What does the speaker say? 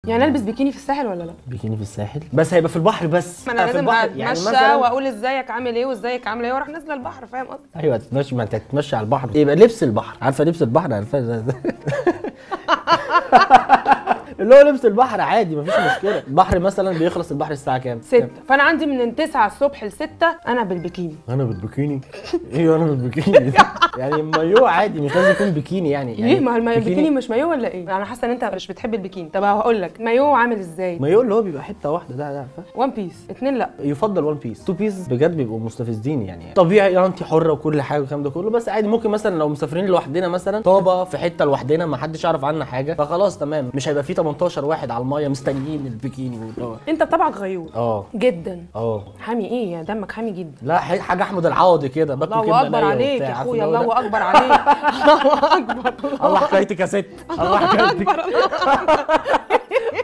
يعني البس بيكيني في الساحل ولا لا بيكيني في الساحل بس هيبقى في البحر بس ما انا في لازم البحر اتمشى واقول ازيك عامل ايه وازيك عامله ايه واروح نازله البحر فاهم قصدي ايوه تتمشي ما انت تتمشي على البحر يبقى لبس البحر عارفه لبس البحر عارفه اللي هو لبس البحر عادي مفيش مشكله البحر مثلا بيخلص البحر الساعه كام 6 فانا عندي من 9 الصبح ل 6 انا بالبيكيني انا بالبيكيني ايه انا بالبيكيني يعني مايو عادي مش لازم يكون بيكيني يعني ليه ما هو المايو- البيكيني مش مايو ولا ايه انا حاسه ان انت مش بتحب البيكيني طب هقول لك مايو عامل ازاي مايو اللي هو بيبقى حته واحده ده ده عارفه وان بيس اتنين لا يفضل وان بيس تو بيس بجد بيبقوا مستفزين يعني طبيعي يعني انت حره وكل حاجه والكلام ده كله بس عادي ممكن مثلا لو مسافرين لوحدنا مثلا طابه في حته لوحدنا ما حدش يعرف عنها حاجه فخلاص تمام مش هيبقى في 18 واحد على المايه مستنيين البيكيني واللي هو انت طبعك غيور اه جدا اه حامي ايه يا دمك حامي جدا لا ح- حاجه احمد العوضي كده باكل الله كبده اكبر نية عليك وبتاع، يا عارف اخويا اللي هو ده؟ الله اكبر عليك الله اكبر الله حكايتك يا ست الله حكايتك اكبر الله